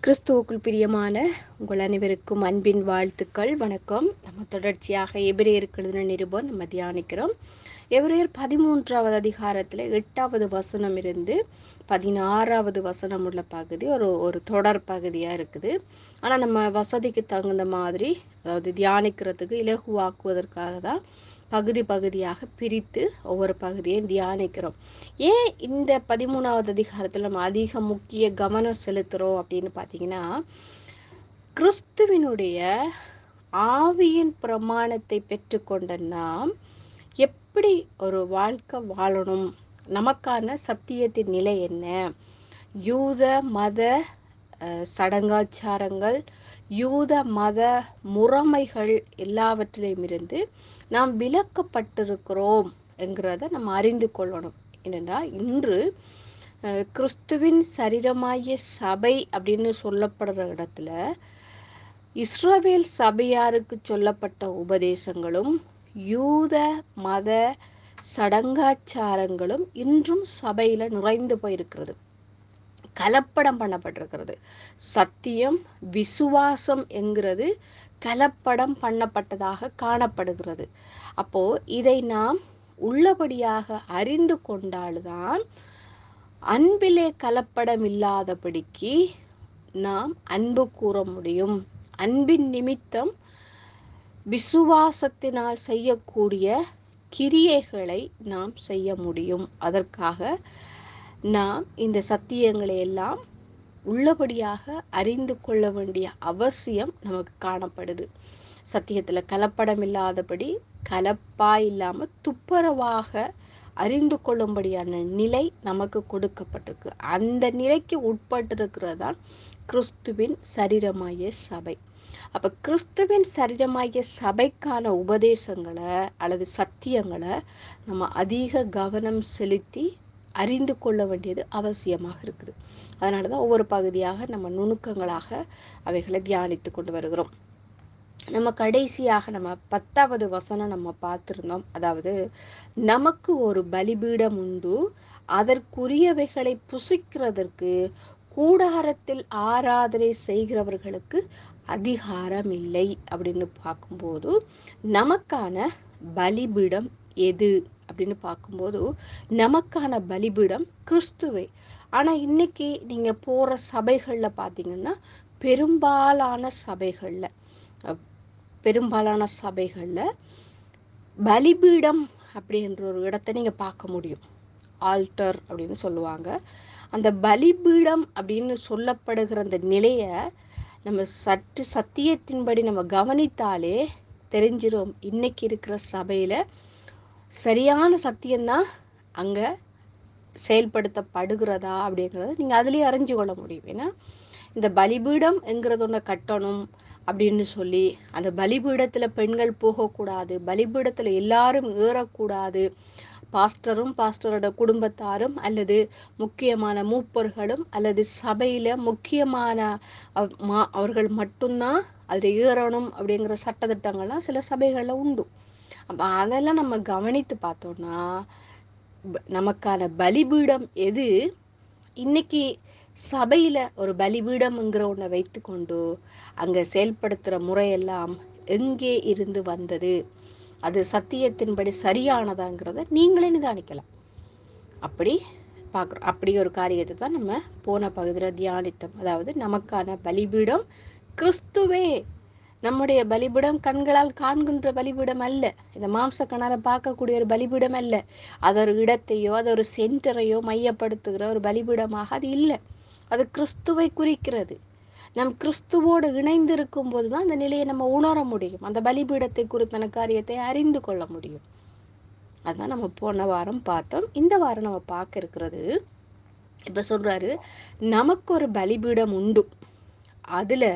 கிறிஸ்துவுக்குள் பிரியமான உங்கள் அனைவருக்கும் அன்பின் வாழ்த்துக்கள் வணக்கம் நம்ம தொடர்ச்சியாக எபிரேயருக்கு எழுதின நிருபம் நம்ம தியானிக்கிறோம் எபிரேயர் பதிமூன்றாவது அதிகாரத்தில் எட்டாவது வசனம் இருந்து பதினாறாவது வசனம் உள்ள பகுதி ஒரு ஒரு தொடர் பகுதியாக இருக்குது ஆனால் நம்ம வசதிக்கு தகுந்த மாதிரி அதாவது தியானிக்கிறதுக்கு இலகுவாக்குவதற்காக தான் பகுதி பகுதியாக பிரித்து ஒவ்வொரு பகுதியையும் தியானிக்கிறோம் ஏன் இந்த பதிமூணாவது அதிகாரத்தில் நம்ம அதிக முக்கிய கவனம் செலுத்துகிறோம் அப்படின்னு பார்த்தீங்கன்னா கிறிஸ்துவினுடைய ஆவியின் பிரமாணத்தை பெற்றுக்கொண்ட நாம் எப்படி ஒரு வாழ்க்கை வாழணும் நமக்கான சத்தியத்தின் நிலை என்ன யூத மத அஹ், சடங்காச்சாரங்கள் யூத மத முறைமைகள் எல்லாவற்றிலையும் இருந்து நாம் விலக்கப்பட்டிருக்கிறோம் என்கிறத நம்ம அறிந்து கொள்ளணும் என்னென்னா இன்று அஹ், கிறிஸ்துவின் சரீரமாகிய சபை அப்படின்னு சொல்லப்படுற இடத்துல இஸ்ரவேல் சபையாருக்கு சொல்லப்பட்ட உபதேசங்களும் யூத மத சடங்காச்சாரங்களும் இன்றும் சபையில நிறைந்து போயிருக்கிறது கலப்படம் பண்ணப்பட்டிருக்கிறது சத்தியம் விசுவாசம் என்கிறது கலப்படம் பண்ணப்பட்டதாக காணப்படுகிறது அப்போ இதை நாம் உள்ளபடியாக அறிந்து கொண்டால்தான் அன்பிலே கலப்படம் இல்லாதபடிக்கு நாம் அன்பு கூற முடியும் அன்பின் நிமித்தம் விசுவாசத்தினால் செய்யக்கூடிய கிரியைகளை நாம் செய்ய முடியும் அதற்காக நாம் இந்த சத்தியங்களை எல்லாம் உள்ளபடியாக அறிந்து கொள்ள வேண்டிய அவசியம் நமக்கு காணப்படுது சத்தியத்தில் கலப்படம் இல்லாதபடி கலப்பா இல்லாமல் துப்புரவாக அறிந்து கொள்ளும்படியான நிலை நமக்கு கொடுக்கப்பட்டிருக்கு அந்த நிலைக்கு உட்பட்டிருக்கிறது தான் கிறிஸ்துவின் சரீரமாகிய சபை அப்போ கிறிஸ்துவின் சரீரமாகிய சபைக்கான உபதேசங்களை அல்லது சத்தியங்களை நம்ம அதிக கவனம் செலுத்தி அறிந்து கொள்ள வேண்டியது அவசியமாக இருக்குது அதனால தான் ஒவ்வொரு பகுதியாக நம்ம நுணுக்கங்களாக அவைகளை தியானித்து கொண்டு வருகிறோம் நம்ம கடைசியாக நம்ம பத்தாவது வசனம் நம்ம பார்த்துருந்தோம் அதாவது நமக்கு ஒரு பலிபீடம் உண்டு அதற்குரியவைகளை புசிக்கிறதற்கு கூடாரத்தில் ஆராதனை செய்கிறவர்களுக்கு அதிகாரம் இல்லை அப்படின்னு பார்க்கும்போது நமக்கான பலிபீடம் எது அப்படின்னு பார்க்கும்போது நமக்கான பலிபீடம் கிறிஸ்துவே ஆனால் இன்னைக்கு நீங்கள் போகிற சபைகளில் பார்த்தீங்கன்னா பெரும்பாலான சபைகளில் பெரும்பாலான சபைகளில் பலிபீடம் அப்படின்ற ஒரு இடத்தை நீங்கள் பார்க்க முடியும் ஆல்டர் அப்படின்னு சொல்லுவாங்க அந்த பலிபீடம் அப்படின்னு சொல்லப்படுகிற அந்த நிலையை நம்ம சற்று சத்தியத்தின்படி நம்ம கவனித்தாலே தெரிஞ்சிரும் இன்னைக்கு இருக்கிற சபையில் சரியான சத்தியம்தான் அங்கே செயல்படுத்தப்படுகிறதா அப்படிங்கிறத நீங்கள் அதுலேயே அறிஞ்சு கொள்ள முடியும் ஏன்னா இந்த பலிபீடம் என்கிறது ஒன்று கட்டணும் அப்படின்னு சொல்லி அந்த பலிபீடத்தில் பெண்கள் போகக்கூடாது பலிபீடத்தில் எல்லாரும் ஏறக்கூடாது பாஸ்டரும் பாஸ்டரோட குடும்பத்தாரும் அல்லது முக்கியமான மூப்பர்களும் அல்லது சபையில் முக்கியமான அவ்- மா- அவர்கள் மட்டும்தான் அதில் ஏறணும் அப்படிங்கிற சட்டத்திட்டங்கள்லாம் சில சபைகளில் உண்டு அப்போ அதெல்லாம் நம்ம கவனித்து பார்த்தோம்னா ப- நமக்கான பலிபீடம் எது இன்னைக்கு சபையில் ஒரு பலிபீடம்ங்கிற ஒன்றை வைத்துக்கொண்டு அங்கே செயல்படுத்துகிற முறையெல்லாம் எங்கே இருந்து வந்தது அது சத்தியத்தின்படி சரியானதாங்கிறத நீங்களே நிதானிக்கலாம் அப்படி பார்க்குறோம் அப்படி ஒரு காரியத்தை தான் நம்ம போன பகுதியில் தியானித்தோம் அதாவது நமக்கான பலிபீடம் கிறிஸ்துவே நம்முடைய பலிபீடம் கண்களால் காண்கின்ற பலிபீடம் அல்ல இந்த மாம்ச கண்ணால பார்க்கக்கூடிய ஒரு பலிபீடம் அல்ல அது ஒரு இடத்தையோ அது ஒரு சென்டரையோ மையப்படுத்துகிற ஒரு பலிபீடமாக அது இல்லை அது கிறிஸ்துவை குறிக்கிறது நம் கிறிஸ்துவோடு இணைந்திருக்கும் போது தான் அந்த நிலையை நம்ம உணர முடியும் அந்த பலிபீடத்தை குறித்தான காரியத்தை அறிந்து கொள்ள முடியும் அதான் நம்ம போன வாரம் பார்த்தோம் இந்த வாரம் நம்ம பார்க்க இருக்கிறது இப்ப சொல்றாரு நமக்கு ஒரு பலிபீடம் உண்டு அதுல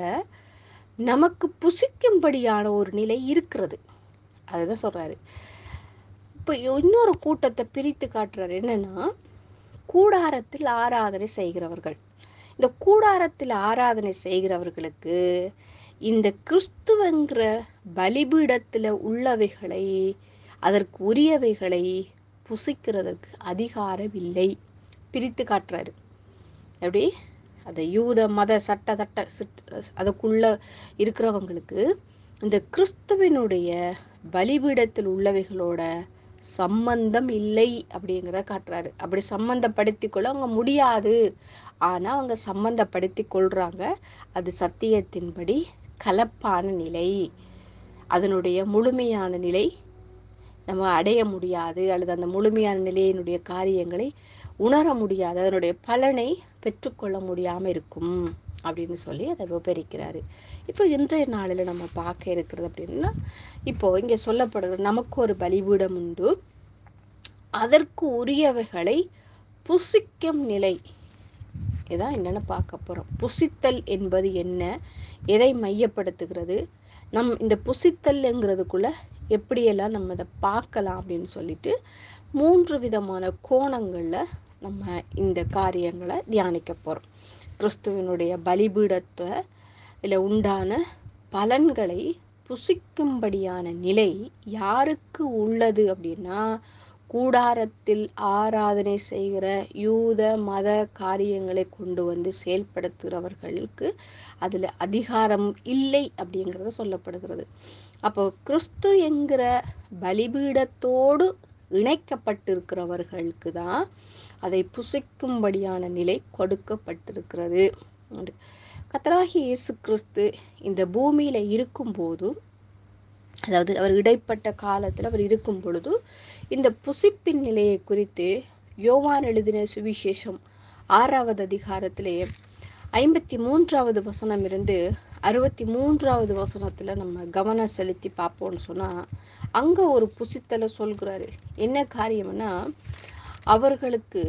நமக்கு புசிக்கும்படியான ஒரு நிலை இருக்கிறது அதுதான் சொல்றாரு இப்போ இன்னொரு கூட்டத்தை பிரித்து காட்டுறாரு என்னன்னா கூடாரத்தில் ஆராதனை செய்கிறவர்கள் இந்த கூடாரத்தில் ஆராதனை செய்கிறவர்களுக்கு இந்த கிறிஸ்துவங்கிற பலிபீடத்தில் உள்ளவைகளை அதற்கு உரியவைகளை புசிக்கிறதற்கு அதிகாரம் இல்லை பிரித்து காட்டுறாரு எப்படி அந்த யூத மத சட்ட தட்ட சிட் அதுக்குள்ள இருக்கிறவங்களுக்கு இந்த கிறிஸ்துவினுடைய பலிபீடத்தில் உள்ளவைகளோட சம்பந்தம் இல்லை அப்படிங்கிறத காட்டுறாரு அப்படி சம்பந்தப்படுத்தி கொள்ள அவங்க முடியாது ஆனா அவங்க சம்பந்தப்படுத்தி கொள்றாங்க அது சத்தியத்தின்படி கலப்பான நிலை அதனுடைய முழுமையான நிலை நம்ம அடைய முடியாது அல்லது அந்த முழுமையான நிலையினுடைய காரியங்களை உணர முடியாது அதனுடைய பலனை பெற்றுக்கொள்ள முடியாம இருக்கும் அப்படின்னு சொல்லி அதை விவரிக்கிறாரு இப்போ இன்றைய நாளில் நம்ம பார்க்க இருக்கிறது அப்படின்னா இப்போ இங்க சொல்லப்படுகிற நமக்கு ஒரு பலிபீடம் உண்டு அதற்கு உரியவைகளை புசிக்கும் நிலை இதான் என்னன்னு பார்க்க போறோம் புசித்தல் என்பது என்ன எதை மையப்படுத்துகிறது நம் இந்த புசித்தல்ங்கிறதுக்குள்ள எப்படியெல்லாம் நம்ம இதை பார்க்கலாம் அப்படின்னு சொல்லிட்டு மூன்று விதமான கோணங்கள்ல நம்ம இந்த காரியங்களை தியானிக்க போறோம் கிறிஸ்துவனுடைய பலிபீடத்தை இல்ல உண்டான பலன்களை புசிக்கும்படியான நிலை யாருக்கு உள்ளது அப்படின்னா கூடாரத்தில் ஆராதனை செய்கிற யூத மத காரியங்களை கொண்டு வந்து செயல்படுத்துகிறவர்களுக்கு அதுல அதிகாரம் இல்லை அப்படிங்கிறது சொல்லப்படுகிறது அப்போ கிறிஸ்து என்கிற பலிபீடத்தோடு இணைக்கப்பட்டிருக்கிறவர்களுக்கு தான் அதை புசிக்கும்படியான நிலை கொடுக்கப்பட்டிருக்கிறது கத்தராகி இயேசு கிறிஸ்து இந்த பூமியில இருக்கும்போது அதாவது அவர் இடைப்பட்ட காலத்தில் அவர் இருக்கும் பொழுது இந்த புசிப்பின் நிலையை குறித்து யோவான் எழுதின சுவிசேஷம் ஆறாவது அதிகாரத்திலே ஐம்பத்தி மூன்றாவது வசனம் இருந்து அறுபத்தி மூன்றாவது வசனத்துல நம்ம கவனம் செலுத்தி பார்ப்போம்னு சொன்னா அங்க ஒரு புசித்தலை சொல்கிறாரு என்ன காரியம்னா அவர்களுக்கு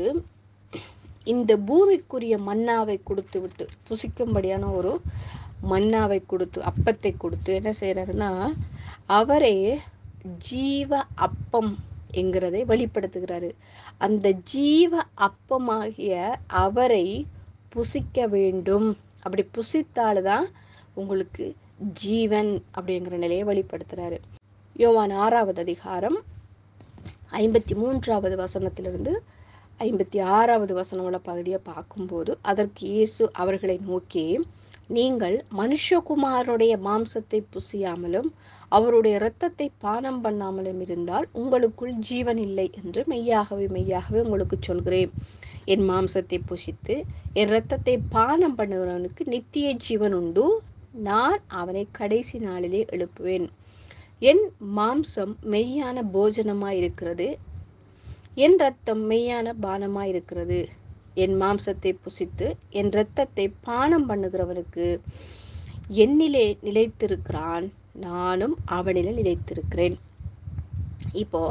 இந்த பூமிக்குரிய மன்னாவை கொடுத்து விட்டு புசிக்கும்படியான ஒரு மன்னாவை கொடுத்து அப்பத்தை கொடுத்து என்ன செய்யறாருன்னா அவரே ஜீவ அப்பம் என்கிறதை வெளிப்படுத்துகிறாரு அந்த ஜீவ அப்பமாகிய அவரை புசிக்க வேண்டும் அப்படி புசித்தால்தான் உங்களுக்கு ஜீவன் அப்படிங்கிற நிலையை வெளிப்படுத்துறாரு யோவான் ஆறாவது அதிகாரம் ஐம்பத்தி மூன்றாவது வசனத்திலிருந்து ஐம்பத்தி ஆறாவது வசனம் உள்ள பகுதியை பார்க்கும்போது அதற்கு இயேசு அவர்களை நோக்கி நீங்கள் மனுஷகுமாரனுடைய மாம்சத்தை புசியாமலும் அவருடைய இரத்தத்தை பானம் பண்ணாமலும் இருந்தால் உங்களுக்குள் ஜீவன் இல்லை என்று மெய்யாகவே மெய்யாகவே உங்களுக்கு சொல்கிறேன் என் மாம்சத்தை புசித்து என் இரத்தத்தை பானம் பண்ணுகிறவனுக்கு நித்திய ஜீவன் உண்டு நான் அவனை கடைசி நாளிலே எழுப்புவேன் என் மாம்சம் மெய்யான போஜனமாய் இருக்கிறது என் ரத்தம் மெய்யான பானமாய் இருக்கிறது என் மாம்சத்தை புசித்து என் இரத்தத்தை பானம் பண்ணுகிறவனுக்கு என்னிலே நிலைத்திருக்கிறான் நானும் அவனிலே நிலைத்திருக்கிறேன் இப்போ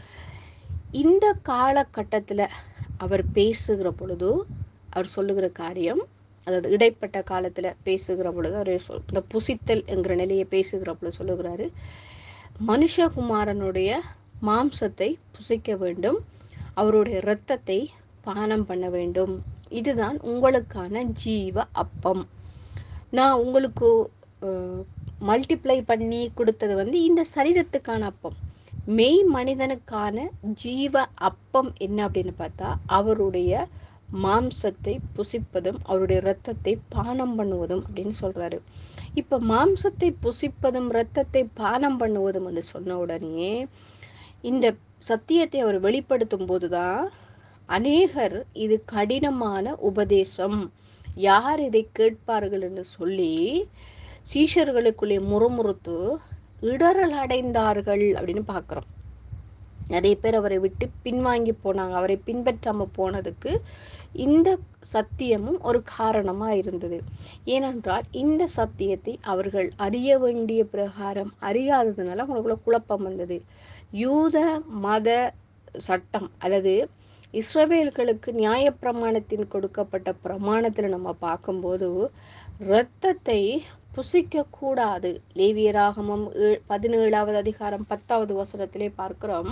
இந்த காலகட்டத்துல அவர் பேசுகிற பொழுது அவர் சொல்லுகிற காரியம் அதாவது இடைப்பட்ட காலத்துல பேசுகிற பொழுது அவர் சொல் இந்த புசித்தல் என்கிற நிலையை பேசுகிற பொழுது சொல்லுகிறாரு மனுஷகுமாரனுடைய மாம்சத்தை புசிக்க வேண்டும் அவருடைய இரத்தத்தை பானம் பண்ண வேண்டும் இதுதான் உங்களுக்கான ஜீவ அப்பம் நான் உங்களுக்கு மல்டிப்ளை பண்ணி கொடுத்தது வந்து இந்த சரீரத்துக்கான அப்பம் மெய் மனிதனுக்கான ஜீவ அப்பம் என்ன அப்படின்னு பார்த்தா அவருடைய மாம்சத்தை புசிப்பதும் அவருடைய இரத்தத்தை பானம் பண்ணுவதும் அப்படின்னு சொல்றாரு இப்ப மாம்சத்தை புசிப்பதும் இரத்தத்தை பானம் பண்ணுவதும் என்று சொன்ன உடனே இந்த சத்தியத்தை அவர் வெளிப்படுத்தும் போதுதான் அநேகர் இது கடினமான உபதேசம் யார் இதை கேட்பார்கள் என்று சொல்லி சீஷர்களுக்குள்ளே முறுமுறுத்து இடரல் அடைந்தார்கள் அப்படின்னு பார்க்குறோம் நிறைய பேர் அவரை விட்டு பின்வாங்கி போனாங்க அவரை பின்பற்றாம போனதுக்கு இந்த சத்தியமும் ஒரு காரணமா இருந்தது ஏனென்றால் இந்த சத்தியத்தை அவர்கள் அறிய வேண்டிய பிரகாரம் அறியாததுனால அவங்களுக்குள்ள குழப்பம் வந்தது யூத மத சட்டம் அல்லது இஸ்ரவேல்களுக்கு நியாயப்பிரமாணத்தின் கொடுக்கப்பட்ட பிரமாணத்துல நம்ம பார்க்கும்போது இரத்தத்தை புசிக்க கூடாது லேவியராகமம் பதினேழாவது அதிகாரம் பத்தாவது வசனத்திலே பார்க்கிறோம்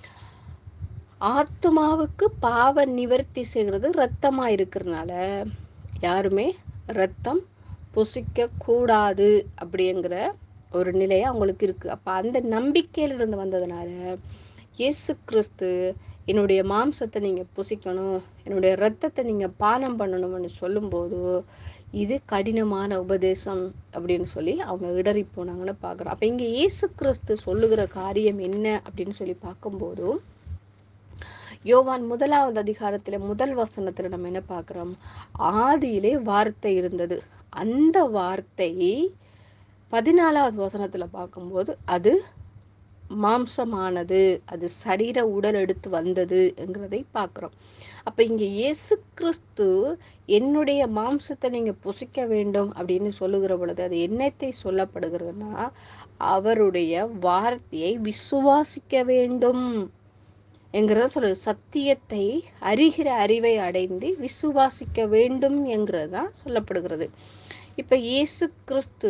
ஆத்மாவுக்கு பாவ நிவர்த்தி செய்கிறது ரத்தமா இருக்கிறதுனால யாருமே ரத்தம் புசிக்க கூடாது அப்படிங்கிற ஒரு நிலையை அவங்களுக்கு இருக்கு அப்ப அந்த நம்பிக்கையில இருந்து வந்ததுனால இயேசு கிறிஸ்து என்னுடைய மாம்சத்தை நீங்கள் புசிக்கணும் என்னுடைய இரத்தத்தை நீங்கள் பானம் பண்ணணும்னு சொல்லும்போது இது கடினமான உபதேசம் அப்படின்னு சொல்லி அவங்க இடறி போனாங்கன்னு பார்க்குறோம் அப்போ இங்கே இயேசு கிறிஸ்து சொல்லுகிற காரியம் என்ன அப்படின்னு சொல்லி பார்க்கும்போது யோவான் முதலாவது அதிகாரத்துல முதல் வசனத்துல நம்ம என்ன பார்க்குறோம் ஆதியிலே வார்த்தை இருந்தது அந்த வார்த்தை பதினாலாவது வசனத்துல பார்க்கும்போது அது மாம்சமானது அது சரீர உடல் எடுத்து வந்தது என்கிறதை பார்க்குறோம் அப்ப இங்க இயேசு கிறிஸ்து என்னுடைய மாம்சத்தை நீங்க புசிக்க வேண்டும் அப்படின்னு சொல்லுகிற பொழுது அது என்னத்தை சொல்லப்படுகிறதுனா அவருடைய வார்த்தையை விசுவாசிக்க வேண்டும் என்கிறத சொல்லுது சத்தியத்தை அறிகிற அறிவை அடைந்து விசுவாசிக்க வேண்டும் என்கிறது தான் சொல்லப்படுகிறது இப்ப இயேசு கிறிஸ்து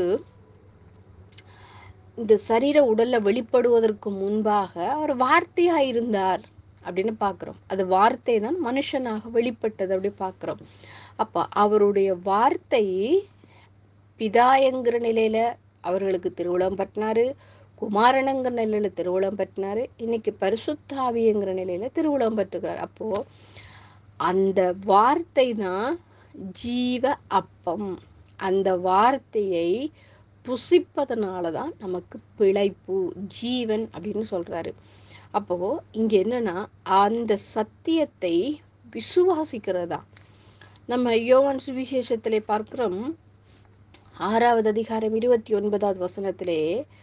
இந்த சரீர உடல்ல வெளிப்படுவதற்கு முன்பாக அவர் வார்த்தையா இருந்தார் அப்படின்னு பார்க்கிறோம் அது வார்த்தை தான் மனுஷனாக வெளிப்பட்டது அப்படி பார்க்கிறோம் அப்ப அவருடைய வார்த்தை பிதா என்கிற நிலையில அவர்களுக்கு திருவுளம் பற்றினாரு குமாரனுங்கிற நிலையில திருவுளம் பற்றினாரு இன்னைக்கு பரிசுத்தாவிங்கிற நிலையில திருவுளம் பற்றுகிறார் அப்போ அந்த வார்த்தை தான் ஜீவ அப்பம் அந்த வார்த்தையை புசிப்பதனால தான் நமக்கு பிழைப்பு ஜீவன் அப்படின்னு சொல்றாரு அப்போ இங்க என்னன்னா அந்த சத்தியத்தை விசுவாசிக்கிறதா நம்ம யோவான் சுவிசேஷத்திலே பார்க்கிறோம் ஆறாவது அதிகாரம் இருபத்தி ஒன்பதாவது வசனத்திலே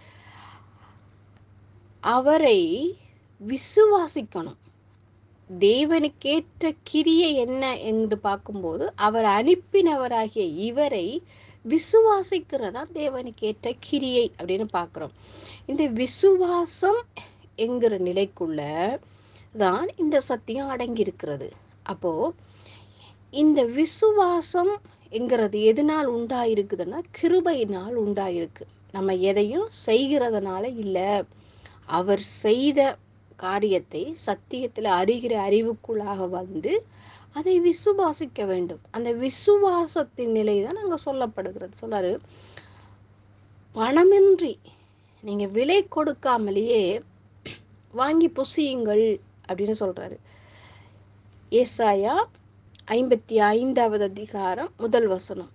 அவரை விசுவாசிக்கணும் தேவனுக்கேற்ற கிரியை என்ன என்று பார்க்கும்போது அவர் அனுப்பினவராகிய இவரை விசுவாசிக்கிறதா தேவனுக்கேற்ற கிரியை அப்படின்னு பார்க்குறோம் இந்த விசுவாசம் என்கிற நிலைக்குள்ள தான் இந்த சத்தியம் அடங்கி இருக்கிறது அப்போ இந்த விசுவாசம் என்கிறது எதனால் உண்டாயிருக்குதுன்னா கிருபையினால் உண்டாயிருக்கு நம்ம எதையும் செய்கிறதுனால இல்லை அவர் செய்த காரியத்தை சத்தியத்தில் அறிகிற அறிவுக்குள்ளாக வந்து அதை விசுவாசிக்க வேண்டும் அந்த விசுவாசத்தின் நிலை தான் அங்கே சொல்லப்படுகிறது சொல்லாரு பணமின்றி நீங்க விலை கொடுக்காமலேயே வாங்கி புசியுங்கள் அப்படின்னு சொல்றாரு ஏசாயா ஐம்பத்தி ஐந்தாவது அதிகாரம் முதல் வசனம்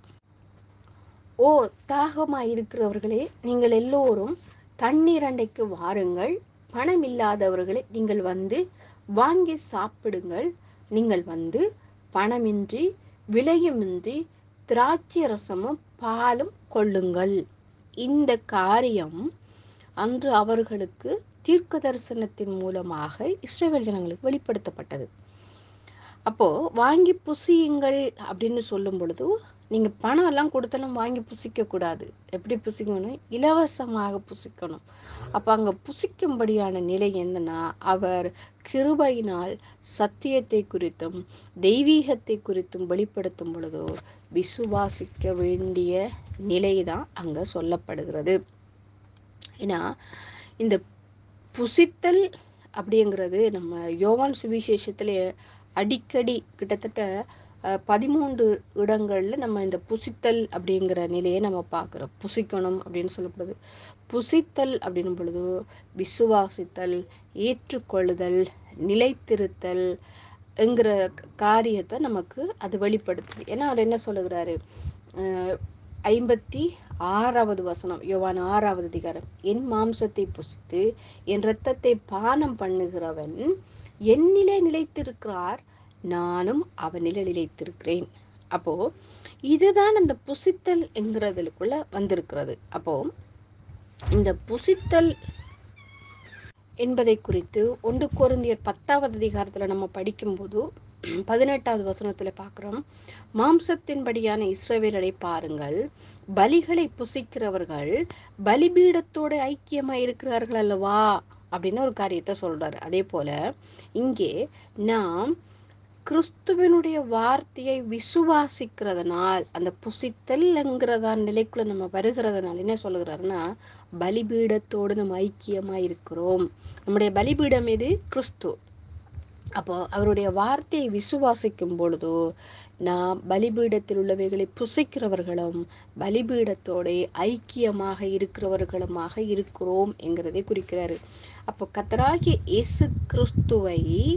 ஓ தாகமாய் இருக்கிறவர்களே நீங்கள் எல்லோரும் தண்ணீர் அண்டைக்கு வாருங்கள் பணம் இல்லாதவர்களே நீங்கள் வந்து வாங்கி சாப்பிடுங்கள் நீங்கள் வந்து பணமின்றி விலையுமின்றி திராட்சை ரசமும் பாலும் கொள்ளுங்கள் இந்த காரியம் அன்று அவர்களுக்கு தீர்க்க தரிசனத்தின் மூலமாக இஸ்ரேல் ஜனங்களுக்கு வெளிப்படுத்தப்பட்டது அப்போ வாங்கி புசியுங்கள் அப்படின்னு சொல்லும் பொழுது நீங்க பணம் எல்லாம் கொடுத்தாலும் வாங்கி புசிக்க கூடாது எப்படி புசிக்கணும் இலவசமாக புசிக்கணும் அப்ப அங்க புசிக்கும்படியான நிலை என்னன்னா அவர் கிருபையினால் சத்தியத்தை குறித்தும் தெய்வீகத்தை குறித்தும் வெளிப்படுத்தும் பொழுதோ விசுவாசிக்க வேண்டிய நிலைதான் அங்க சொல்லப்படுகிறது ஏன்னா இந்த புசித்தல் அப்படிங்கிறது நம்ம யோவான் சுவிசேஷத்துல அடிக்கடி கிட்டத்தட்ட அஹ், பதிமூன்று இடங்கள்ல நம்ம இந்த புசித்தல் அப்படிங்கிற நிலையை நம்ம பார்க்குறோம் புசிக்கணும் அப்படின்னு சொல்லப்படுது புசித்தல் அப்படின்னும் பொழுது விசுவாசித்தல் ஏற்றுக்கொள்ளுதல் நிலைத்திருத்தல் என்கிற க- காரியத்தை நமக்கு அது வெளிப்படுத்துது ஏன்னா அவர் என்ன சொல்லுகிறாரு அஹ், ஐம்பத்தி ஆறாவது வசனம் யோவான் ஆறாவது அதிகாரம் என் மாம்சத்தை புசித்து என் இரத்தத்தை பானம் பண்ணுகிறவன் என்னிலே நிலைத்திருக்கிறார் நானும் அவனிலே நிலைத்திருக்கிறேன் அப்போ இதுதான் அந்த புசித்தல் என்கிறதுக்குள்ள வந்திருக்கிறது அப்போ இந்த புசித்தல் என்பதை குறித்து ஒன்று கொரிந்தியர் பத்தாவது அதிகாரத்துல நம்ம படிக்கும்போது பதினெட்டாவது வசனத்துல பார்க்கிறோம் மாம்சத்தின்படியான இஸ்ரவேலரை பாருங்கள் பலிகளை புசிக்கிறவர்கள் பலிபீடத்தோட ஐக்கியமா இருக்கிறார்கள் அல்லவா அப்படின்னு ஒரு காரியத்தை சொல்றாரு அதே போல இங்கே நாம் கிறிஸ்துவனுடைய வார்த்தையை விசுவாசிக்கிறதுனால் அந்த புசித்தல்ங்கிறதான் நிலைக்குள்ள நம்ம வருகிறதுனால என்ன சொல்லுகிறாருன்னா பலிபீடத்தோடு நம்ம ஐக்கியமா இருக்கிறோம் நம்முடைய பலிபீடம் எது கிறிஸ்து அப்போ அவருடைய வார்த்தையை விசுவாசிக்கும் பொழுதோ நாம் பலிபீடத்தில் உள்ளவைகளை புசிக்கிறவர்களும் பலிபீடத்தோட ஐக்கியமாக இருக்கிறவர்களுமாக இருக்கிறோம் என்கிறதை குறிக்கிறாரு அப்போ கத்தராகிய இயேசு கிறிஸ்துவை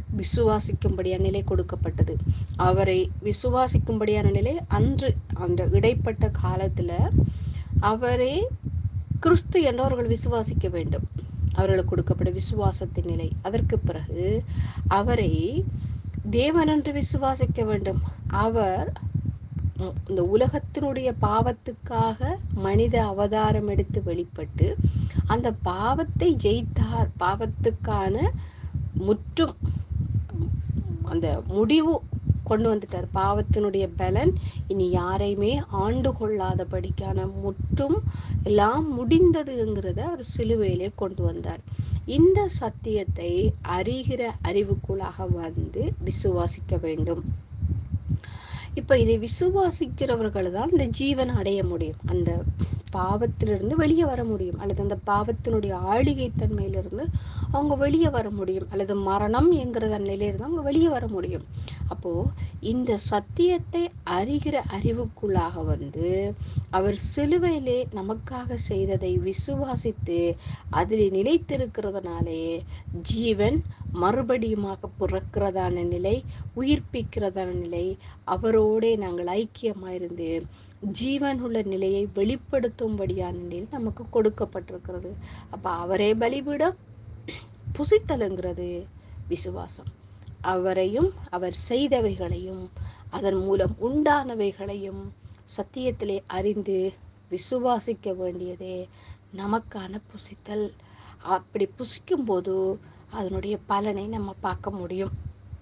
விசுவாசிக்கும்படியான நிலை கொடுக்கப்பட்டது அவரை விசுவாசிக்கும்படியான நிலை அன்று அந்த இடைப்பட்ட காலத்துல அவரே கிறிஸ்து என்றவர்கள் விசுவாசிக்க வேண்டும் அவர்களுக்கு கொடுக்கப்பட்ட விசுவாசத்தின் நிலை அதற்கு பிறகு அவரை தேவன் என்று விசுவாசிக்க வேண்டும் அவர் உம், இந்த உலகத்தினுடைய பாவத்துக்காக மனித அவதாரம் எடுத்து வெளிப்பட்டு அந்த பாவத்தை ஜெயித்தார் பாவத்துக்கான முற்றும் அந்த முடிவு கொண்டு வந்துட்டார் பாவத்தினுடைய பலன் இனி யாரையுமே ஆண்டு கொள்ளாதபடிக்கான முற்றும் எல்லாம் முடிந்ததுங்கிறத அவர் சிலுவையிலே கொண்டு வந்தார் இந்த சத்தியத்தை அறிகிற அறிவுக்குள்ளாக வந்து விசுவாசிக்க வேண்டும் இப்ப இதை விசுவாசிக்கிறவர்கள் தான் இந்த ஜீவன் அடைய முடியும் அந்த பாவத்திலிருந்து வெளியே வர முடியும் அல்லது அந்த பாவத்தினுடைய ஆளிகை தன்மையிலிருந்து அவங்க வெளியே வர முடியும் அல்லது மரணம் என்கிற நிலையிலிருந்து அவங்க வெளியே வர முடியும் அப்போ இந்த சத்தியத்தை அறிகிற அறிவுக்குள்ளாக வந்து அவர் சிலுவையிலே நமக்காக செய்ததை விசுவாசித்து அதில் நிலைத்திருக்கிறதுனாலே ஜீவன் மறுபடியுமாக பிறக்கிறதான நிலை உயிர்ப்பிக்கிறதான நிலை அவரோடே நாங்கள் ஐக்கியமாயிருந்து ஜீவன் உள்ள நிலையை வெளிப்படுத்தும்படியான நிலையில் நமக்கு கொடுக்கப்பட்டிருக்கிறது அப்ப அவரே பலிபீடம் புசித்தலுங்கிறது விசுவாசம் அவரையும் அவர் செய்தவைகளையும் அதன் மூலம் உண்டானவைகளையும் சத்தியத்திலே அறிந்து விசுவாசிக்க வேண்டியதே நமக்கான புசித்தல் அப்படி புசிக்கும் போது அதனுடைய பலனை நம்ம பார்க்க முடியும்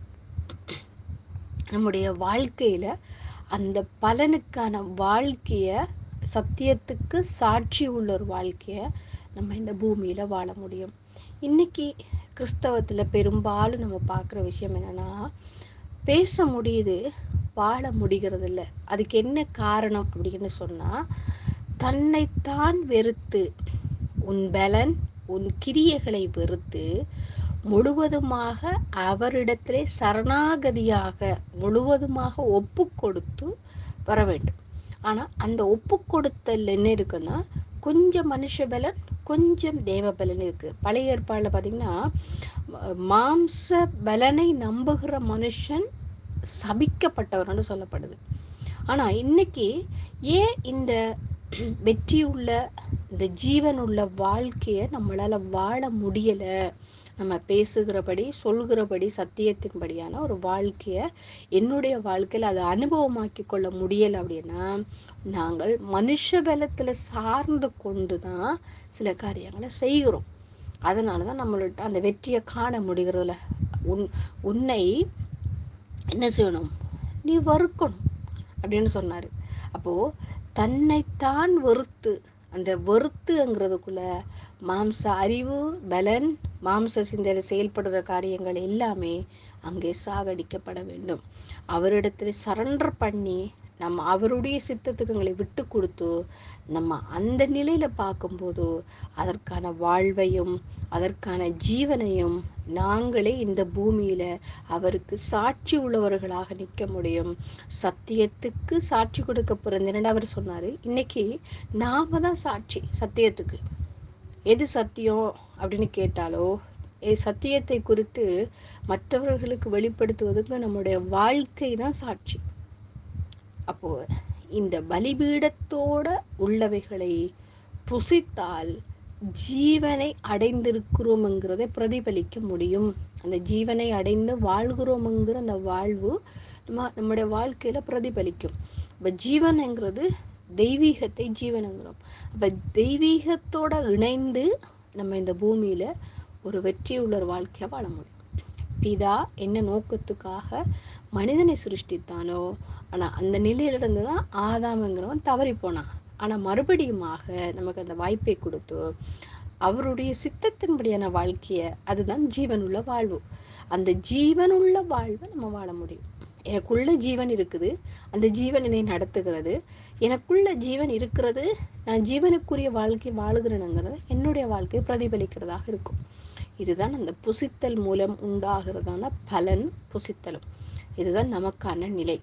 நம்முடைய வாழ்க்கையில அந்த பலனுக்கான வாழ்க்கைய சத்தியத்துக்கு சாட்சி உள்ள ஒரு வாழ்க்கைய நம்ம இந்த பூமியில வாழ முடியும் இன்னைக்கு கிறிஸ்தவத்துல பெரும்பாலும் நம்ம பார்க்குற விஷயம் என்னன்னா பேச முடியுது வாழ முடிகிறது இல்ல அதுக்கு என்ன காரணம் அப்படின்னு சொன்னா தன்னைத்தான் வெறுத்து உன் பலன் உன் கிரியைகளை வெறுத்து முழுவதுமாக அவரிடத்திலே சரணாகதியாக முழுவதுமாக ஒப்பு கொடுத்து வர வேண்டும் ஆனா அந்த ஒப்பு கொடுத்தல் என்ன இருக்குன்னா கொஞ்சம் மனுஷ பலன் கொஞ்சம் தேவ பலன் இருக்கு பழைய ஏற்பாடுல பாத்தீங்கன்னா ம- மாம்ச பலனை நம்புகிற மனுஷன் சபிக்கப்பட்டவர்னு சொல்லப்படுது ஆனா இன்னைக்கு ஏன் இந்த வெற்றியுள்ள இந்த ஜீவனுள்ள வாழ்க்கைய நம்மளால வாழ முடியல நம்ம பேசுகிறபடி சொல்கிறபடி சத்தியத்தின்படியான ஒரு வாழ்க்கைய என்னுடைய வாழ்க்கையில அதை அனுபவமாக்கி கொள்ள முடியல அப்படின்னா நாங்கள் மனுஷ பலத்துல சார்ந்து கொண்டுதான் சில காரியங்களை செய்கிறோம் அதனாலதான் நம்மள்ட்ட அந்த வெற்றியை காண முடிகிறதுல உன் உன்னை என்ன செய்யணும் நீ வறுக்கணும் அப்படின்னு சொன்னாரு அப்போ தன்னைத்தான் வெறுத்து அந்த வெறுத்துங்கிறதுக்குள்ள மாம்ச அறிவு பலன் மாம்ச சிந்தையில செயல்படுற காரியங்கள் எல்லாமே அங்கே சாகடிக்கப்பட வேண்டும் அவரிடத்துல சரண்டர் பண்ணி நம்ம அவருடைய சித்தத்துக்கு எங்களை விட்டு கொடுத்து நம்ம அந்த நிலையில பார்க்கும்போது அதற்கான வாழ்வையும் அதற்கான ஜீவனையும் நாங்களே இந்த பூமியில அவருக்கு சாட்சி உள்ளவர்களாக நிற்க முடியும் சத்தியத்துக்கு சாட்சி கொடுக்க பிறந்தேன்னு அவர் சொன்னாரு இன்னைக்கு நாம தான் சாட்சி சத்தியத்துக்கு எது சத்தியம் அப்படின்னு கேட்டாலோ எ- சத்தியத்தை குறித்து மற்றவர்களுக்கு வெளிப்படுத்துவதற்கு நம்முடைய வாழ்க்கை தான் சாட்சி அப்போ இந்த பலிபீடத்தோட உள்ளவைகளை புசித்தால் ஜீவனை அடைந்திருக்கிறோம்ங்கிறதை பிரதிபலிக்க முடியும் அந்த ஜீவனை அடைந்து வாழ்கிறோம்ங்கிற அந்த வாழ்வு நம்ம நம்முடைய வாழ்க்கையில பிரதிபலிக்கும் அப்ப ஜீவன்ங்கிறது தெய்வீகத்தை ஜீவனுங்கிறோம் அப்ப தெய்வீகத்தோட இணைந்து நம்ம இந்த பூமியில ஒரு வெற்றி உள்ள ஒரு வாழ்க்கைய வாழ முடியும் பிதா என்ன நோக்கத்துக்காக மனிதனை சிருஷ்டித்தானோ ஆனா அந்த நிலையிலிருந்து தான் ஆதாம்ங்கிறவன் தவறி போனான் ஆனா மறுபடியுமாக நமக்கு அந்த வாய்ப்பை கொடுத்து அவருடைய சித்தத்தின்படியான வாழ்க்கைய அதுதான் ஜீவனுள்ள வாழ்வு அந்த ஜீவனுள்ள வாழ்வை நம்ம வாழ முடியும் எனக்குள்ள ஜீவன் இருக்குது அந்த ஜீவன் என்னை நடத்துகிறது எனக்குள்ள ஜீவன் இருக்கிறது நான் ஜீவனுக்குரிய வாழ்க்கை வாழுகிறேனுங்கிறது என்னுடைய வாழ்க்கை பிரதிபலிக்கிறதாக இருக்கும் இதுதான் அந்த புசித்தல் மூலம் உண்டாகிறதான பலன் புசித்தலும் இதுதான் நமக்கான நிலை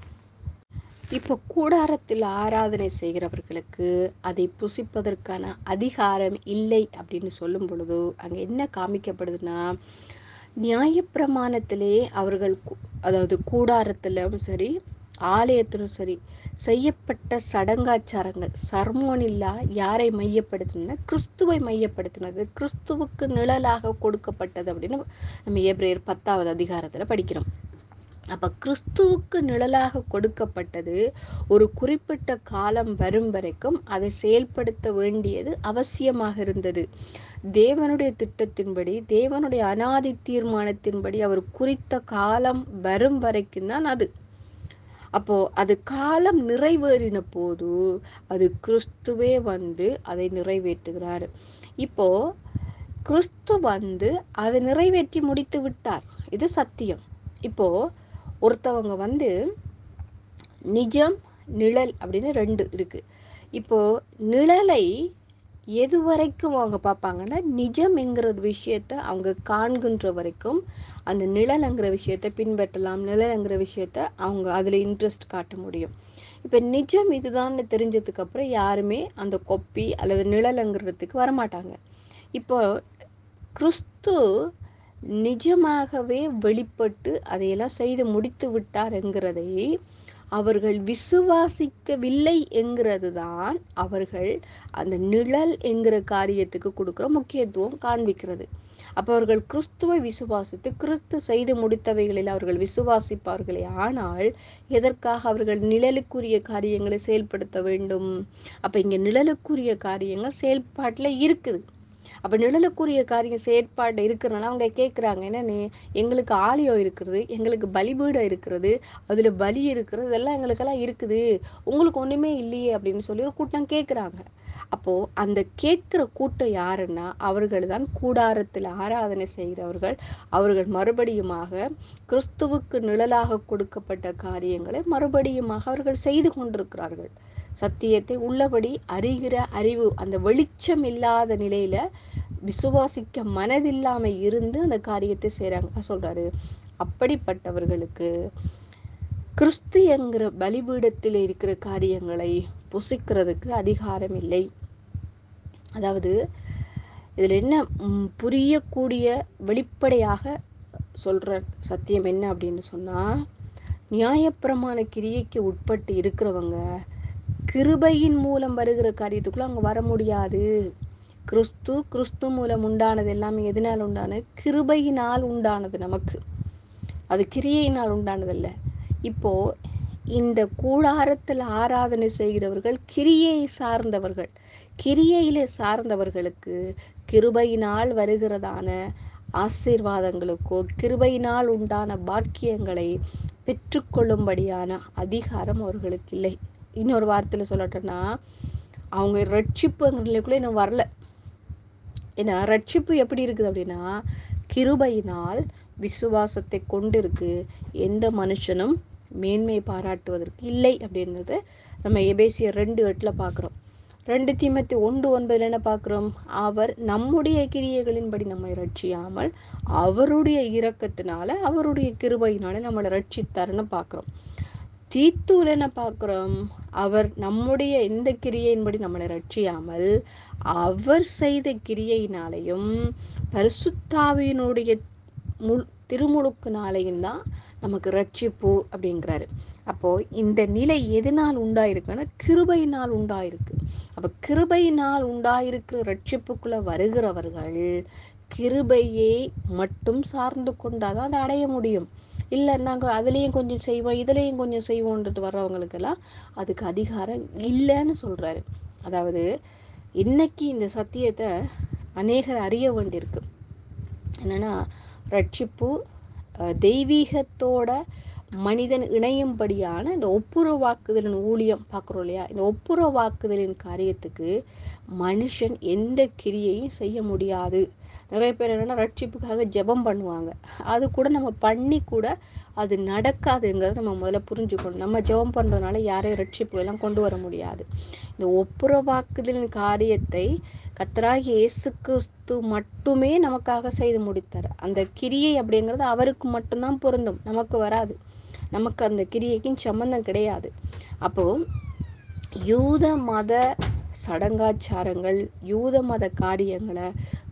இப்போ கூடாரத்தில் ஆராதனை செய்கிறவர்களுக்கு அதை புசிப்பதற்கான அதிகாரம் இல்லை அப்படின்னு சொல்லும் பொழுது அங்க என்ன காமிக்கப்படுதுன்னா நியாயப்பிரமாணத்திலே அவர்கள் கு- அதாவது கூடாரத்திலும் சரி ஆலயத்திலும் சரி செய்யப்பட்ட சடங்காச்சாரங்கள் சர்மோனில்லா யாரை மையப்படுத்தின கிறிஸ்துவை மையப்படுத்தினது கிறிஸ்துவுக்கு நிழலாக கொடுக்கப்பட்டது அப்படின்னு நம்ம ஏப்ரேயர் பத்தாவது அதிகாரத்துல படிக்கிறோம் அப்ப கிறிஸ்துவுக்கு நிழலாக கொடுக்கப்பட்டது ஒரு குறிப்பிட்ட காலம் வரும் வரைக்கும் அதை செயல்படுத்த வேண்டியது அவசியமாக இருந்தது தேவனுடைய திட்டத்தின்படி தேவனுடைய அனாதி தீர்மானத்தின்படி அவர் குறித்த காலம் வரும் வரைக்கும் தான் அது அப்போ அது காலம் நிறைவேறின போது அது கிறிஸ்துவே வந்து அதை நிறைவேற்றுகிறார் இப்போ கிறிஸ்து வந்து அதை நிறைவேற்றி முடித்து விட்டார் இது சத்தியம் இப்போ ஒருத்தவங்க வந்து நிஜம் நிழல் அப்படின்னு ரெண்டு இருக்கு இப்போ நிழலை எது வரைக்கும் அவங்க பார்ப்பாங்கன்னா நிஜம் என்கிற ஒரு விஷயத்த அவங்க காண்கின்ற வரைக்கும் அந்த நிழல்ங்கிற விஷயத்த பின்பற்றலாம் நிழல்ங்கிற விஷயத்த அவங்க அதுல இன்ட்ரெஸ்ட் காட்ட முடியும் இப்ப நிஜம் இதுதான்னு தெரிஞ்சதுக்கு அப்புறம் யாருமே அந்த கொப்பி அல்லது நிழலுங்கிறதுக்கு வரமாட்டாங்க இப்போ கிறிஸ்து நிஜமாகவே வெளிப்பட்டு அதையெல்லாம் செய்து முடித்து விட்டாருங்கிறதை அவர்கள் விசுவாசிக்கவில்லை என்கிறது தான் அவர்கள் அந்த நிழல் என்கிற காரியத்துக்கு கொடுக்கிற முக்கியத்துவம் காண்பிக்கிறது அப்ப அவர்கள் கிறிஸ்துவை விசுவாசித்து கிறிஸ்து செய்து முடித்தவைகளில் அவர்கள் விசுவாசிப்பார்களே ஆனால் எதற்காக அவர்கள் நிழலுக்குரிய காரியங்களை செயல்படுத்த வேண்டும் அப்ப இங்க நிழலுக்குரிய காரியங்கள் செயல்பாட்டுல இருக்குது அப்ப நிழலுக்குரிய காரியம் செயற்பாடு இருக்கிறனால அவங்க கேட்குறாங்க என்ன நீ- எங்களுக்கு ஆலயம் இருக்கிறது எங்களுக்கு பலிபீடம் இருக்கிறது அதுல பலி இருக்கிறது இதெல்லாம் எங்களுக்கெல்லாம் இருக்குது உங்களுக்கு ஒண்ணுமே இல்லையே அப்படின்னு சொல்லி ஒரு கூட்டம் கேட்குறாங்க அப்போ அந்த கேட்கிற கூட்டம் யாருன்னா அவர்கள் தான் கூடாரத்தில் ஆராதனை செய்கிறவர்கள் அவர்கள் மறுபடியுமாக கிறிஸ்துவுக்கு நிழலாக கொடுக்கப்பட்ட காரியங்களை மறுபடியுமாக அவர்கள் செய்து கொண்டிருக்கிறார்கள் சத்தியத்தை உள்ளபடி அறிகிற அறிவு அந்த வெளிச்சம் இல்லாத நிலையில விசுவாசிக்க மனதில்லாம இருந்து அந்த காரியத்தை செய்றாங்க சொல்றாரு அப்படிப்பட்டவர்களுக்கு கிறிஸ்து என்கிற பலிபீடத்தில் இருக்கிற காரியங்களை புசிக்கிறதுக்கு அதிகாரம் இல்லை அதாவது இதுல என்ன ம், புரியக்கூடிய வெளிப்படையாக சொல்ற சத்தியம் என்ன அப்படின்னு சொன்னா நியாயப்பிரமாண கிரியைக்கு உட்பட்டு இருக்கிறவங்க கிருபையின் மூலம் வருகிற காரியத்துக்குள்ள அவங்க வர முடியாது கிறிஸ்து கிறிஸ்து மூலம் உண்டானது எல்லாமே எதனால் உண்டானது கிருபையினால் உண்டானது நமக்கு அது கிரியையினால் உண்டானதல்ல இப்போ இந்த கூடாரத்தில் ஆராதனை செய்கிறவர்கள் கிரியை சார்ந்தவர்கள் கிரியையிலே சார்ந்தவர்களுக்கு கிருபையினால் வருகிறதான ஆசீர்வாதங்களுக்கோ கிருபையினால் உண்டான பாக்கியங்களை பெற்றுக்கொள்ளும்படியான அதிகாரம் அவர்களுக்கு இல்லை இன்னொரு வார்த்தையில சொல்லட்டோம்னா அவங்க ரட்சிப்புங்கிறதுக்குள்ள இன்னும் வரல ஏன்னா ரட்சிப்பு எப்படி இருக்குது அப்படின்னா கிருபையினால் விசுவாசத்தை கொண்டிருக்கு எந்த மனுஷனும் மேன்மை பாராட்டுவதற்கு இல்லை அப்படின்றது நம்ம எபேசியர் ரெண்டு எட்டுல பார்க்குறோம் ரெண்டு தீமத்தி ஒன்று ஒன்பதுல என்ன பார்க்குறோம் அவர் நம்முடைய கிரியைகளின்படி நம்மை ரட்சியாமல் அவருடைய இரக்கத்தினால அவருடைய கிருபையினால நம்மளை ரட்சித்தாருன்னு பார்க்குறோம் தீத்தூல என்ன பார்க்குறோம் அவர் நம்முடைய இந்த கிரியையின்படி நம்மளை ரட்சியாமல் அவர் செய்த கிரியையினாலையும் பரிசுத்தாவியினுடைய முழு திருமுழுக்குனாலையும் தான் நமக்கு ரட்சிப்பு அப்படிங்கிறாரு அப்போ இந்த நிலை எதனால் உண்டாயிருக்குன்னா கிருபையினால் உண்டாயிருக்கு அப்ப கிருபையினால் உண்டாயிருக்கிற ரட்சிப்புக்குள்ள வருகிறவர்கள் கிருபையை மட்டும் சார்ந்து கொண்டாதான் அதை அடைய முடியும் இல்ல நாங்க அதுலயும் கொஞ்சம் செய்வோம் இதுலயும் கொஞ்சம் செய்வோம்ன்றது வர்றவங்களுக்கெல்லாம் அதுக்கு அதிகாரம் இல்லைன்னு சொல்றாரு அதாவது இன்னைக்கு இந்த சத்தியத்தை அநேகர் அறிய வேண்டியிருக்கு என்னன்னா ரட்சிப்பு அஹ், தெய்வீகத்தோட மனிதன் இணையும்படியான இந்த ஒப்புரவாக்குதலின் ஊழியம் பார்க்குறோம் இல்லையா இந்த ஒப்புரவாக்குதலின் காரியத்துக்கு மனுஷன் எந்த கிரியையும் செய்ய முடியாது நிறைய பேர் என்னன்னா ரட்சிப்புக்காக ஜெபம் பண்ணுவாங்க அது கூட நம்ம பண்ணி கூட அது நடக்காதுங்கிறத நம்ம முதல்ல புரிஞ்சுக்கணும் நம்ம ஜெபம் பண்றதுனால யாரையும் ரட்சிப்பு எல்லாம் கொண்டு வர முடியாது இந்த ஒப்புரவாக்குதலின் காரியத்தை கர்த்தராகிய இயேசு கிறிஸ்து மட்டுமே நமக்காக செய்து முடித்தார் அந்த கிரியை அப்படிங்கிறது அவருக்கு மட்டும்தான் பொருந்தும் நமக்கு வராது நமக்கு அந்த கிரியைக்கும் சம்பந்தம் கிடையாது அப்போ யூத மத சடங்காச்சாரங்கள் யூத மத காரியங்களை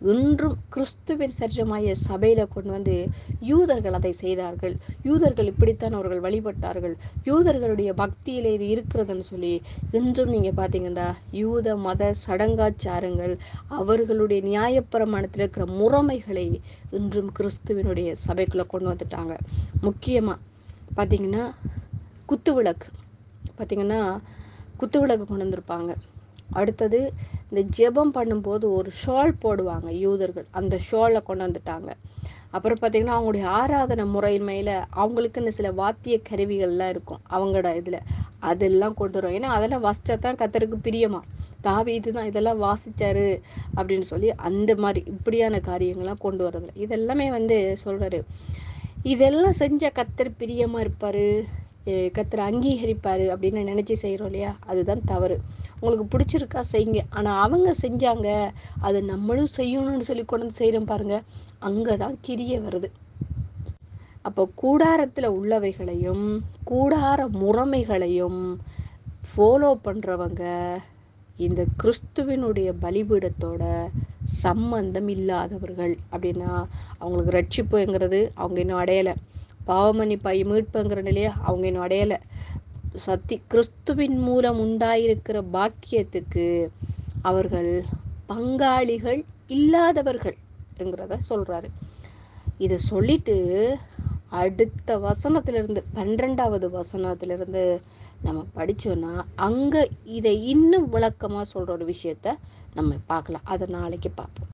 இன்றும் கிறிஸ்துவின் சரீரமாய சபையில கொண்டு வந்து யூதர்கள் அதை செய்தார்கள் யூதர்கள் இப்படித்தான் அவர்கள் வழிபட்டார்கள் யூதர்களுடைய பக்தியில இது இருக்கிறதுன்னு சொல்லி இன்றும் நீங்க பாத்தீங்கன்னா யூத மத சடங்காச்சாரங்கள் அவர்களுடைய நியாயப்பிரமாணத்தில் இருக்கிற முறைமைகளை இன்றும் கிறிஸ்துவினுடைய சபைக்குள்ள கொண்டு வந்துட்டாங்க முக்கியமா பாத்தீங்கன்னா குத்து விளக்கு பாத்தீங்கன்னா குத்து விளக்கு கொண்டு வந்திருப்பாங்க அடுத்தது இந்த ஜெபம் பண்ணும்போது ஒரு ஷால் போடுவாங்க யூதர்கள் அந்த ஷாலை கொண்டு வந்துட்டாங்க அப்புறம் பார்த்தீங்கன்னா அவங்களுடைய ஆராதனை முறைமையில அவங்களுக்குன்னு சில வாத்திய கருவிகள்லாம் இருக்கும் அவங்களோட இதுல அதெல்லாம் கொண்டு வரும் ஏன்னா அதெல்லாம் வாசிச்சா தான் கத்தருக்கு பிரியமா தாவீது தான் இதெல்லாம் வாசிச்சாரு அப்படின்னு சொல்லி அந்த மாதிரி இப்படியான காரியங்கள்லாம் கொண்டு வரதுல இதெல்லாமே வந்து சொல்றாரு இதெல்லாம் செஞ்சா கத்தர் பிரியமா இருப்பாரு அஹ் கத்தர் அங்கீகரிப்பாரு அப்படின்னு நினைச்சு செய்றோம் இல்லையா அதுதான் தவறு உங்களுக்கு பிடிச்சிருக்கா செய்யுங்க ஆனா அவங்க செஞ்சாங்க அது நம்மளும் செய்யணும்னு சொல்லி கொண்டு வந்து செய்றோம் பாருங்க அங்கதான் கிரிய வருது அப்போ கூடாரத்துல உள்ளவைகளையும் கூடார முறைமைகளையும் ஃபாலோ பண்றவங்க இந்த கிறிஸ்துவினுடைய பலிபீடத்தோட சம்பந்தம் இல்லாதவர்கள் அப்படின்னா அவங்களுக்கு ரட்சிப்புங்கிறது அவங்க இன்னும் அடையலை பாவமன்னிப்பாய் மீட்புங்கிற நிலையை அவங்க இன்னும் அடையலை சத்தி கிறிஸ்துவின் மூலம் உண்டாயிருக்கிற பாக்கியத்துக்கு அவர்கள் பங்காளிகள் இல்லாதவர்கள் என்கிறத சொல்றாரு இதை சொல்லிட்டு அடுத்த வசனத்திலிருந்து பன்னிரெண்டாவது வசனத்திலிருந்து நம்ம படிச்சோம்னா அங்க இதை இன்னும் விளக்கமா சொல்ற ஒரு விஷயத்த நம்ம பார்க்கலாம் அதை நாளைக்கு பார்ப்போம்